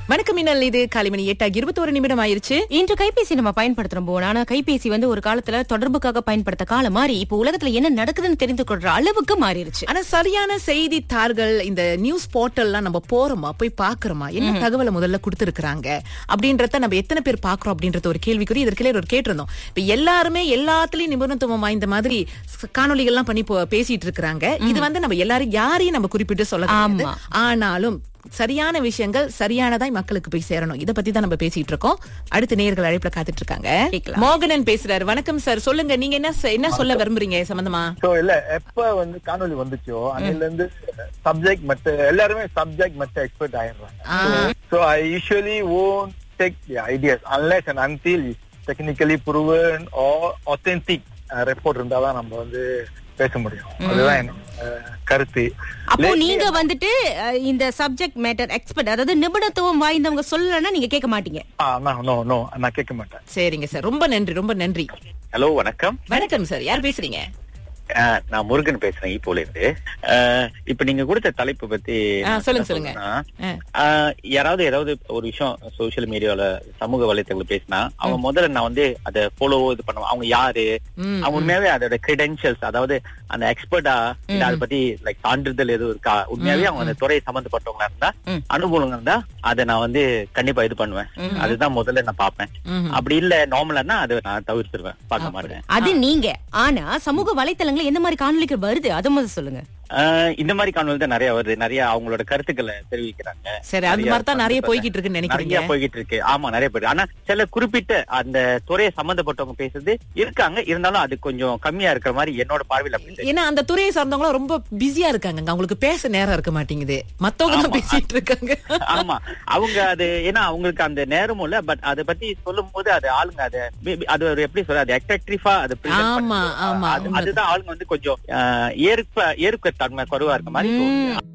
வணக்கம் மின்னல் இது காலைமணி எட்டாகி இருபத்தோரு நிமிடம் ஆயிருச்சு இன்று கைபேசி நம்ம பயன்படுத்துறோம் போன ஆனா கைபேசி வந்து ஒரு காலத்துல தொடர்புக்காக பயன்படுத்த காலம் மாறி இப்போ உலகத்துல என்ன நடக்குதுன்னு தெரிந்து கொள்ற அளவுக்கு மாறிடுச்சு ஆனா சரியான செய்தித்தாள்கள் இந்த நியூஸ் போர்ட்டல்லாம் நம்ம போறோமா போய் பாக்குறோமா என்ன தகவலை முதல்ல கொடுத்திருக்காங்க அப்படின்றத நம்ம எத்தனை பேர் பாக்குறோம் அப்படின்றத ஒரு கேள்விக்குறி இதற்கிலே ஒரு கேட்டிருந்தோம் இப்ப எல்லாருமே எல்லாத்துலயும் நிபுணத்துவம் வாய்ந்த மாதிரி ஸ்- காணொளிகள்லாம் பண்ணி போ- பேசிட்டு இருக்காங்க இது வந்து நம்ம எல்லாரும் யாரையும் நம்ம குறிப்பிட்டு சொல்ல முடியாது. ஆமா. ஆனாலும் சரியான விஷயங்கள் சரியானதாய் மக்களுக்கு போய் சேரணும் இத பத்தி தான் நம்ம பேசிட்டு இருக்கோம் அடுத்த நேயர்கள் அழைப்புல காத்துட்டு இருக்காங்க கேக்கலாம். மோகனன் பேசுறாரு வணக்கம் சார் சொல்லுங்க நீங்க என்ன செ- என்ன சொல்ல விரும்புறீங்க சம்பந்தமா சோ இல்ல எப்ப வந்து காணொளி வந்துச்சோ அன்னில இருந்து சப்ஜெக்ட் மத்த எல்லாருமே சப்ஜெக்ட் மத்த எக்ஸ்பர்ட் ஆயிடுறாங்க so I usually own take ideas unless and until technically proven or authentic report இருந்தாதான் நம்ம வந்து பேச முடியும் அதுதான் என்னோட அஹ், கருத்து அப்போ நீங்க வந்துட்டு அஹ், இந்த சப்ஜெக்ட் மேட்டர் எக்ஸ்பர்ட் அதாவது நிபுணத்துவம் வாய்ந்தவங்க சொல்லலன்னா நீங்க கேட்க மாட்டீங்க நோ நோ நான் கேட்க மாட்டேன் சரிங்க சார் ரொம்ப நன்றி ரொம்ப நன்றி ஹலோ வணக்கம் வணக்கம் சார் யார் பேசுறீங்க அஹ், நான் முருகன் பேசுறேன் ஈப்போல இருந்து அஹ், இப்ப நீங்க கொடுத்த தலைப்பு பத்தி ஆ, நான் சொல்லுங்க, என்ன சொல்லுங்க. சொல்லணும்னா, ஆ. அஹ், யாராவது ஏதாவது ஒரு விஷயம் சோசியல் மீடியால சமூக வலைத்தளத்துல பேசினா அவங்க முதல்ல நான் வந்து அதை ஃபாலோ இது பண்ணுவேன் அவங்க யாரு ம், அவங்க உண்மையாவே அதோட கிரெடென்ஷியல்ஸ் அதாவது அந்த எக்ஸ்பர்ட்டா இல்ல அதை பத்தி லைக் சான்றிதழ் எதுவும் இருக்கா உண்மையாவே அவங்க அந்த துறை சம்பந்தப்பட்டவங்களா இருந்தா ம். அனுபவம் இருந்தா அதை நான் வந்து கண்டிப்பா இது பண்ணுவேன் அதுதான் முதல்ல நான் பாப்பேன் ம். அப்படி இல்ல நார்மலானா அதை நான் தவிர்த்துருவேன் பார்க்க மாட்டேன் அது நீங்க ஆனா சமூக வலைத்தளங்கள்ல எந்த மாதிரி காணொளிகள் வருது அதை முதல்ல சொல்லுங்க ஆஹ் இந்த மாதிரி காணொலி தான் நிறைய வருது நிறைய அவங்களோட கருத்துக்களை தெரிவிக்கிறாங்க சரி அது மாதிரி தான் நிறைய போய்கிட்டு இருக்குன்னு நிறைய நினைக்கிறீங்க போய்கிட்டு இருக்கு ஆமா நிறைய பேர் ஆனா சில குறிப்பிட்ட அந்த துறையை சம்பந்தப்பட்டவங்க பேசுறது இருக்காங்க இருந்தாலும் அது கொஞ்சம் கம்மியா இருக்கிற மாதிரி என்னோட பார்வையில் அப்படி தெரியுது. ஏன்னா அந்த துறையை சார்ந்தவங்களும் ரொம்ப பிஸியா இருக்காங்க அவங்களுக்கு பேச நேரம் இருக்க மாட்டேங்குது மத்தவங்க தான் ஆமா. பேசிட்டு இருக்காங்க ஆமா அவங்க அது ஏன்னா அவங்களுக்கு அந்த நேரமும் இல்ல பட் அதை பத்தி சொல்லும் போது அது ஆளுங்க அதை maybe அது ஒரு எப்படி சொல்ற அது அட்ராக்டிவா அது present ஆமா, பண்ணுது. ஆமா, அது- உண்மைதான். அதுதான் ஆளுங்க வந்து கொஞ்சம் ஆஹ் ஏற்க ஏற்க தன்மை குறைவா இருக்க மாதிரி தோணுது